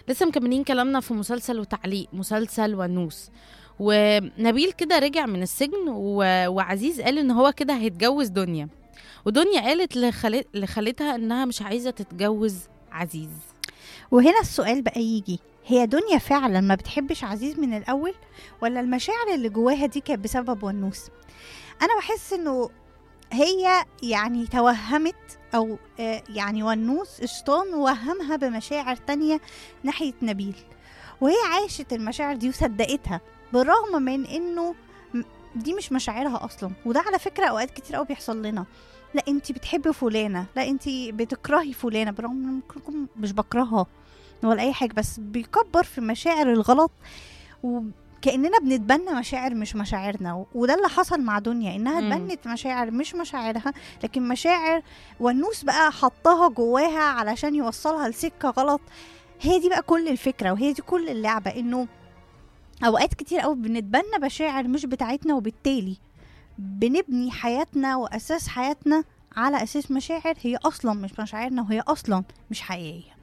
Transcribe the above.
لسه مكملين كلامنا في مسلسل وتعليق مسلسل ونوس ونبيل كده رجع من السجن و... وعزيز قال ان هو كده هيتجوز دنيا ودنيا قالت لخالت... لخالتها انها مش عايزه تتجوز عزيز وهنا السؤال بقى يجي هي دنيا فعلا ما بتحبش عزيز من الاول ولا المشاعر اللي جواها دي كانت بسبب ونوس انا بحس انه هي يعني توهمت او آه، يعني ونوس الشيطان وهمها بمشاعر تانية ناحية نبيل وهي عاشت المشاعر دي وصدقتها بالرغم من انه م- دي مش مشاعرها اصلا وده على فكرة اوقات كتير قوي بيحصل لنا لا انت بتحبي فلانة لا انت بتكرهي فلانة بالرغم من ممكن يكون مش بكرهها ولا اي حاجة بس بيكبر في مشاعر الغلط وكأننا بنتبنى مشاعر مش مشاعرنا و- وده اللي حصل مع دنيا انها مم. اتبنت مشاعر مش مشاعرها لكن مشاعر والنوس بقى حطها جواها علشان يوصلها لسكة غلط هي دي بقى كل الفكرة وهي دي كل اللعبة انه اوقات كتير قوي بنتبنى مشاعر مش بتاعتنا وبالتالي بنبني حياتنا واساس حياتنا على اساس مشاعر هي اصلا مش مشاعرنا وهي اصلا مش حقيقيه